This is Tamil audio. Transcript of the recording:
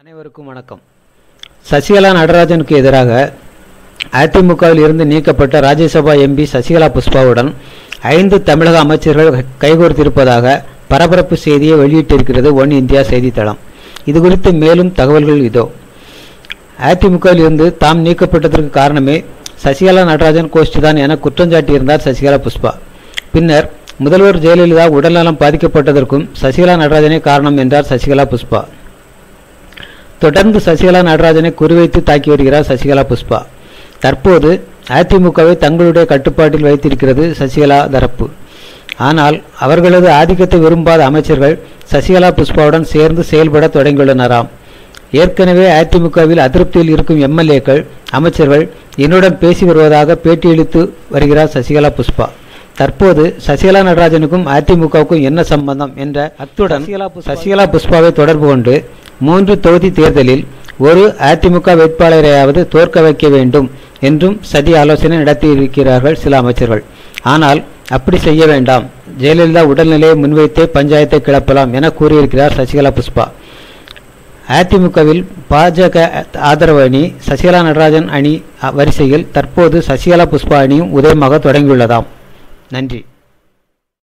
அனைவருக்கும் வணக்கம் சசிகலா நடராஜனுக்கு எதிராக அதிமுகவில் இருந்து நீக்கப்பட்ட ராஜ்யசபா எம்பி சசிகலா புஷ்பாவுடன் ஐந்து தமிழக அமைச்சர்கள் கைகோர்த்திருப்பதாக பரபரப்பு செய்தியை வெளியிட்டிருக்கிறது ஒன் இந்தியா செய்தித்தளம் இது குறித்து மேலும் தகவல்கள் இதோ அதிமுகவில் இருந்து தாம் நீக்கப்பட்டதற்கு காரணமே சசிகலா நடராஜன் கோஷ்டிதான் என குற்றஞ்சாட்டியிருந்தார் சசிகலா புஷ்பா பின்னர் முதல்வர் ஜெயலலிதா உடல்நலம் பாதிக்கப்பட்டதற்கும் சசிகலா நடராஜனே காரணம் என்றார் சசிகலா புஷ்பா தொடர்ந்து சசிகலா நடராஜனை குறிவைத்து தாக்கி வருகிறார் சசிகலா புஷ்பா தற்போது அதிமுகவை தங்களுடைய கட்டுப்பாட்டில் வைத்திருக்கிறது சசிகலா தரப்பு ஆனால் அவர்களது ஆதிக்கத்தை விரும்பாத அமைச்சர்கள் சசிகலா புஷ்பாவுடன் சேர்ந்து செயல்பட தொடங்கியுள்ளனராம் ஏற்கனவே அதிமுகவில் அதிருப்தியில் இருக்கும் எம்எல்ஏக்கள் அமைச்சர்கள் என்னுடன் பேசி வருவதாக பேட்டியளித்து வருகிறார் சசிகலா புஷ்பா தற்போது சசிகலா நடராஜனுக்கும் அதிமுகவுக்கும் என்ன சம்பந்தம் என்ற அத்துடன் சசிகலா புஷ்பாவை தொடர்பு கொண்டு மூன்று தொகுதி தேர்தலில் ஒரு அதிமுக வேட்பாளரையாவது தோற்க வைக்க வேண்டும் என்றும் சதி ஆலோசனை நடத்தியிருக்கிறார்கள் சில அமைச்சர்கள் ஆனால் அப்படி செய்ய வேண்டாம் ஜெயலலிதா உடல்நிலையை முன்வைத்தே பஞ்சாயத்தை கிளப்பலாம் என கூறியிருக்கிறார் சசிகலா புஷ்பா அதிமுகவில் பாஜக ஆதரவு அணி சசிகலா நடராஜன் அணி வரிசையில் தற்போது சசிகலா புஷ்பா அணியும் உதயமாக தொடங்கியுள்ளதாம் நன்றி